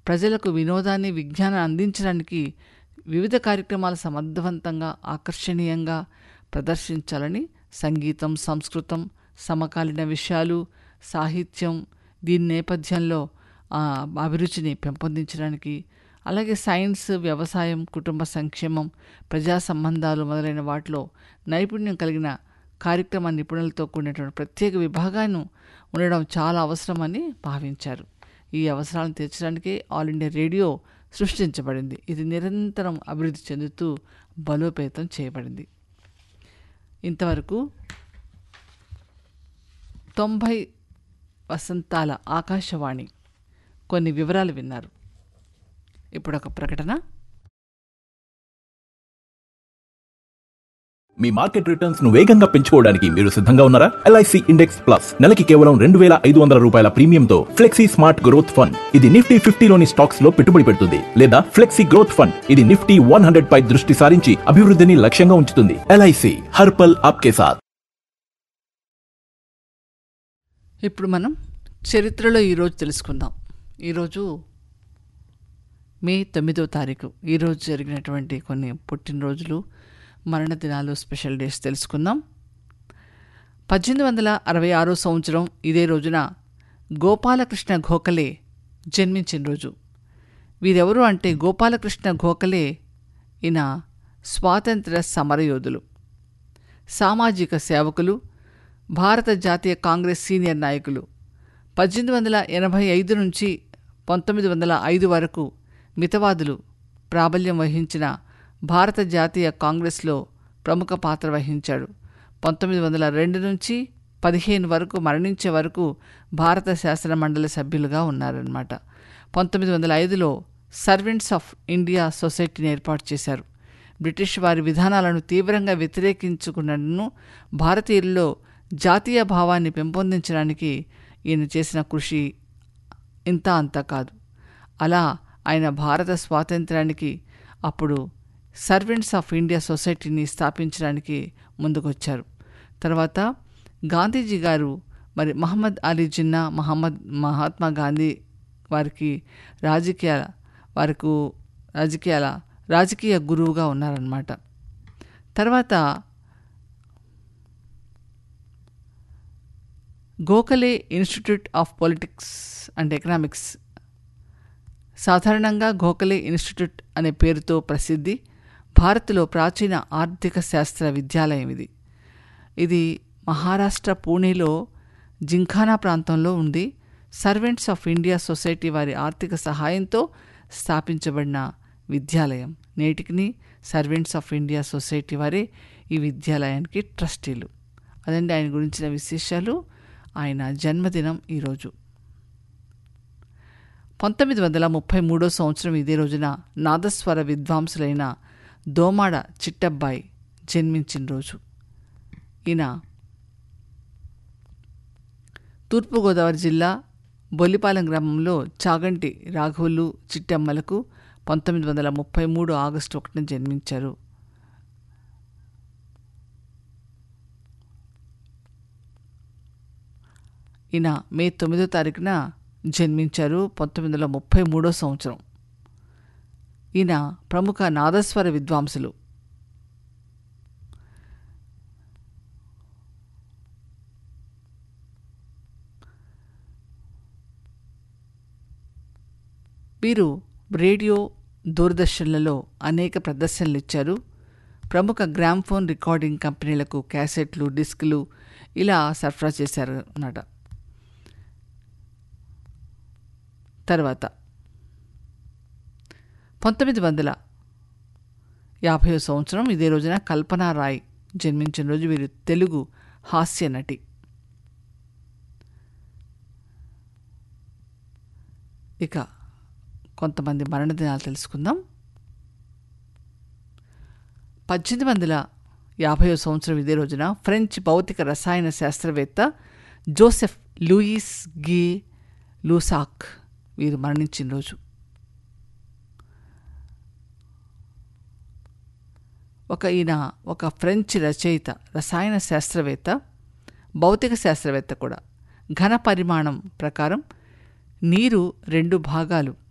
ప్రజలకు వినోదాన్ని విజ్ఞానం అందించడానికి వివిధ కార్యక్రమాలు సమర్థవంతంగా ఆకర్షణీయంగా ప్రదర్శించాలని సంగీతం సంస్కృతం సమకాలీన విషయాలు సాహిత్యం దీని నేపథ్యంలో ఆ, అభిరుచిని పెంపొందించడానికి అలాగే సైన్స్ వ్యవసాయం కుటుంబ సంక్షేమం ప్రజా సంబంధాలు మొదలైన వాటిలో నైపుణ్యం కలిగిన కార్యక్రమ నిపుణులతో కూడినటువంటి ప్రత్యేక విభాగాన్ని ఉండడం చాలా అవసరమని భావించారు ఈ అవసరాలను తీర్చడానికి ఆల్ ఇండియా రేడియో సృష్టించబడింది ఇది నిరంతరం అభివృద్ధి చెందుతూ బలోపేతం చేయబడింది ఇంతవరకు తొంభై వసంతాల ఆకాశవాణి కొన్ని వివరాలు విన్నారు ఇప్పుడు ఒక ప్రకటన మీ మార్కెట్ రిటర్న్స్ ను వేగంగా పెంచుకోవడానికి మీరు సిద్ధంగా ఉన్నారా ఎల్ఐసి ఇండెక్స్ ప్లస్ నెలకి కేవలం రెండు వేల ఐదు వందల రూపాయల ప్రీమియంతో ఫ్లెక్సీ స్మార్ట్ గ్రోత్ ఫండ్ ఇది నిఫ్టీ ఫిఫ్టీలోని స్టాక్స్ లో పెట్టుబడి పెడుతుంది లేదా ఫ్లెక్సీ గ్రోత్ ఫండ్ ఇది నిఫ్టీ వన్ హండ్రెడ్ పై దృష్టి సారించి అభివృద్ధిని లక్ష్యంగా ఉంచుతుంది ఎల్ఐసి హర్పల్ ఆప్కే సాథ్ ఇప్పుడు మనం చరిత్రలో ఈరోజు తెలుసుకుందాం ఈరోజు మే తొమ్మిదో తారీఖు ఈరోజు జరిగినటువంటి కొన్ని పుట్టినరోజులు మరణ దినాలు స్పెషల్ డేస్ తెలుసుకుందాం పద్దెనిమిది వందల అరవై ఆరో సంవత్సరం ఇదే రోజున గోపాలకృష్ణ గోఖలే జన్మించిన రోజు వీరెవరు అంటే గోపాలకృష్ణ గోఖలే ఈయన స్వాతంత్ర సమరయోధులు సామాజిక సేవకులు భారత జాతీయ కాంగ్రెస్ సీనియర్ నాయకులు పద్దెనిమిది వందల ఎనభై ఐదు నుంచి పంతొమ్మిది వందల ఐదు వరకు మితవాదులు ప్రాబల్యం వహించిన భారత జాతీయ కాంగ్రెస్లో ప్రముఖ పాత్ర వహించాడు పంతొమ్మిది వందల రెండు నుంచి పదిహేను వరకు మరణించే వరకు భారత శాసన మండలి సభ్యులుగా ఉన్నారన్నమాట పంతొమ్మిది వందల ఐదులో సర్వెంట్స్ ఆఫ్ ఇండియా సొసైటీని ఏర్పాటు చేశారు బ్రిటిష్ వారి విధానాలను తీవ్రంగా వ్యతిరేకించుకున్నను భారతీయుల్లో జాతీయ భావాన్ని పెంపొందించడానికి ఈయన చేసిన కృషి ఇంత అంత కాదు అలా ఆయన భారత స్వాతంత్రానికి అప్పుడు సర్వెంట్స్ ఆఫ్ ఇండియా సొసైటీని స్థాపించడానికి ముందుకొచ్చారు తర్వాత గాంధీజీ గారు మరి మహమ్మద్ అలీ జిన్నా మహమ్మద్ మహాత్మా గాంధీ వారికి రాజకీయ వారికి రాజకీయాల రాజకీయ గురువుగా ఉన్నారన్నమాట తర్వాత Gokhale institute of politics and economics సాధారణంగా గోఖలే ఇన్స్టిట్యూట్ అనే పేరుతో ప్రసిద్ధి భారత్లో ప్రాచీన ఆర్థిక శాస్త్ర విద్యాలయం ఇది ఇది మహారాష్ట్ర పూణేలో జింఖానా ప్రాంతంలో ఉంది సర్వెంట్స్ ఆఫ్ ఇండియా సొసైటీ వారి ఆర్థిక సహాయంతో స్థాపించబడిన విద్యాలయం నేటికి సర్వెంట్స్ ఆఫ్ ఇండియా సొసైటీ వారే ఈ విద్యాలయానికి ట్రస్టీలు అదండి ఆయన గురించిన విశేషాలు ఆయన జన్మదినం ఈరోజు పంతొమ్మిది వందల ముప్పై మూడో సంవత్సరం ఇదే రోజున నాదస్వర విద్వాంసులైన దోమాడ చిట్టబ్బాయి జన్మించిన రోజు ఈయన తూర్పుగోదావరి జిల్లా బొల్లిపాలెం గ్రామంలో చాగంటి రాఘవులు చిట్టమ్మలకు పంతొమ్మిది వందల ముప్పై మూడు ఆగస్టు ఒకటిన జన్మించారు ఈయన మే తొమ్మిదో తారీఖున జన్మించారు పంతొమ్మిది వందల ముప్పై మూడో సంవత్సరం ఈయన ప్రముఖ నాదస్వర విద్వాంసులు వీరు రేడియో దూరదర్శన్లలో అనేక ప్రదర్శనలు ఇచ్చారు ప్రముఖ గ్రామ్ఫోన్ రికార్డింగ్ కంపెనీలకు క్యాసెట్లు డిస్కులు ఇలా సరఫరా చేశారు అన్నమాట తర్వాత పంతొమ్మిది వందల యాభై సంవత్సరం ఇదే రోజున కల్పనా రాయ్ జన్మించిన రోజు వీరు తెలుగు హాస్య నటి ఇక కొంతమంది మరణదినాలు తెలుసుకుందాం పద్దెనిమిది వందల యాభై సంవత్సరం ఇదే రోజున ఫ్రెంచ్ భౌతిక రసాయన శాస్త్రవేత్త జోసెఫ్ లూయిస్ గే లూసాక్ వీరు మరణించిన రోజు ఒక ఈయన ఒక ఫ్రెంచ్ రచయిత రసాయన శాస్త్రవేత్త భౌతిక శాస్త్రవేత్త కూడా ఘన పరిమాణం ప్రకారం నీరు రెండు భాగాలు